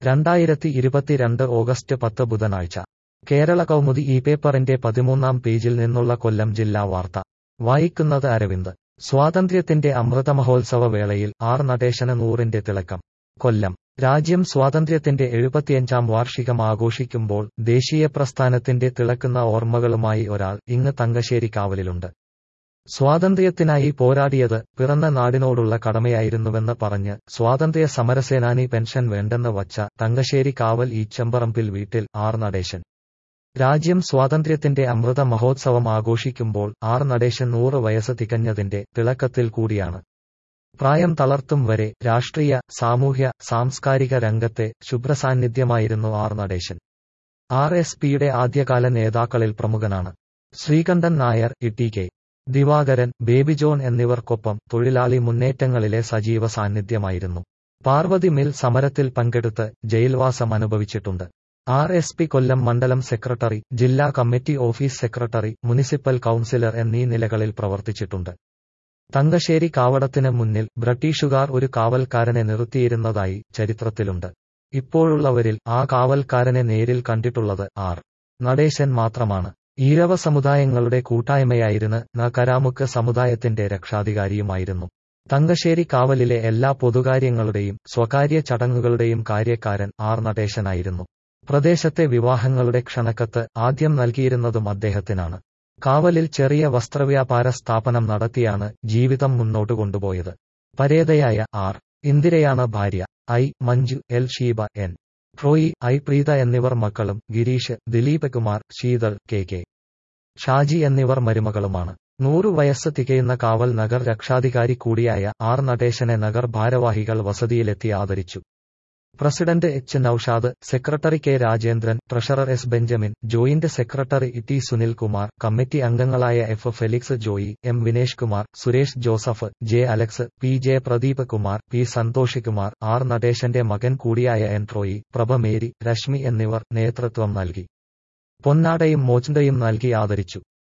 രണ്ടായിരത്തി ഇരുപത്തിരണ്ട് ഓഗസ്റ്റ് പത്ത് ബുധനാഴ്ച കേരള കൗമുദി ഈ പേപ്പറിന്റെ പതിമൂന്നാം പേജിൽ നിന്നുള്ള കൊല്ലം ജില്ലാ വാർത്ത വായിക്കുന്നത് അരവിന്ദ് സ്വാതന്ത്ര്യത്തിന്റെ അമൃതമഹോത്സവ വേളയിൽ ആർ നടേശന് നൂറിന്റെ തിളക്കം കൊല്ലം രാജ്യം സ്വാതന്ത്ര്യത്തിന്റെ എഴുപത്തിയഞ്ചാം വാർഷികം ആഘോഷിക്കുമ്പോൾ ദേശീയ പ്രസ്ഥാനത്തിന്റെ തിളക്കുന്ന ഓർമ്മകളുമായി ഒരാൾ ഇങ്ങ് തങ്കശ്ശേരി കാവലിലുണ്ട് സ്വാതന്ത്ര്യത്തിനായി പോരാടിയത് പിറന്ന നാടിനോടുള്ള കടമയായിരുന്നുവെന്ന് പറഞ്ഞ് സ്വാതന്ത്ര്യ സമരസേനാനി പെൻഷൻ വേണ്ടെന്ന് വച്ച തങ്കശ്ശേരി കാവൽ ഈച്ചമ്പറമ്പിൽ വീട്ടിൽ ആർ നടേശൻ രാജ്യം സ്വാതന്ത്ര്യത്തിന്റെ അമൃത മഹോത്സവം ആഘോഷിക്കുമ്പോൾ ആർ നടേശൻ നൂറ് വയസ്സ് തികഞ്ഞതിന്റെ തിളക്കത്തിൽ കൂടിയാണ് പ്രായം തളർത്തും വരെ രാഷ്ട്രീയ സാമൂഹ്യ സാംസ്കാരിക രംഗത്തെ ശുഭ്രസാന്നിധ്യമായിരുന്നു ആർ നടേശൻ ആർ എസ് പിയുടെ ആദ്യകാല നേതാക്കളിൽ പ്രമുഖനാണ് ശ്രീകണ്ഠൻ നായർ ഇ കെ ദിവാകരൻ ബേബി ജോൺ എന്നിവർക്കൊപ്പം തൊഴിലാളി മുന്നേറ്റങ്ങളിലെ സജീവ സാന്നിധ്യമായിരുന്നു പാർവതി മിൽ സമരത്തിൽ പങ്കെടുത്ത് ജയിൽവാസം അനുഭവിച്ചിട്ടുണ്ട് ആർ എസ് പി കൊല്ലം മണ്ഡലം സെക്രട്ടറി ജില്ലാ committee office secretary municipal councillor എന്നീ നിലകളിൽ പ്രവർത്തിച്ചിട്ടുണ്ട് തങ്കശ്ശേരി കാവടത്തിന് മുന്നിൽ ബ്രിട്ടീഷുകാർ ഒരു കാവൽക്കാരനെ നിർത്തിയിരുന്നതായി ചരിത്രത്തിലുണ്ട് ഇപ്പോഴുള്ളവരിൽ ആ കാവൽക്കാരനെ നേരിൽ കണ്ടിട്ടുള്ളത് ആർ നടേശൻ മാത്രമാണ് ഈഴവ സമുദായങ്ങളുടെ കൂട്ടായ്മയായിരുന്ന് നകരാമുക്ക് സമുദായത്തിന്റെ രക്ഷാധികാരിയുമായിരുന്നു തങ്കശ്ശേരി കാവലിലെ എല്ലാ പൊതുകാര്യങ്ങളുടെയും സ്വകാര്യ ചടങ്ങുകളുടെയും കാര്യക്കാരൻ ആർ നടേശനായിരുന്നു പ്രദേശത്തെ വിവാഹങ്ങളുടെ ക്ഷണക്കത്ത് ആദ്യം നൽകിയിരുന്നതും അദ്ദേഹത്തിനാണ് കാവലിൽ ചെറിയ വസ്ത്രവ്യാപാര സ്ഥാപനം നടത്തിയാണ് ജീവിതം മുന്നോട്ട് കൊണ്ടുപോയത് പരേതയായ ആർ ഇന്ദിരയാണ് ഭാര്യ I Manju L Sheeba N Troy I Preetha എന്നിവർ മക്കളും ഗിരീഷ് ദിലീപ് കുമാർ ശീതൾ കെ കെ ഷാജി എന്നിവർ മരുമകളുമാണ് നൂറു വയസ്സ് തികയുന്ന കാവൽ നഗർ രക്ഷാധികാരി കൂടിയായ ആർ നടേശനെ നഗർ ഭാരവാഹികൾ വസതിയിലെത്തി ആദരിച്ചു president H Noushad secretary K Rajendran treasurer S Benjamin joint secretary T Sunil Kumar committee അംഗങ്ങളായ F Felix Joy M Vinesh Kumar Suresh Joseph J Alex P J Pradeep Kumar P Santhosh Kumar R നടേശന്റെ മകൻ കൂടിയായ എൻ ട്രോയി പ്രഭമേരി രശ്മി എന്നിവർ നേതൃത്വം നൽകി പൊന്നാടയും മോച്ചണ്ടയും നൽകി ആദരിച്ചു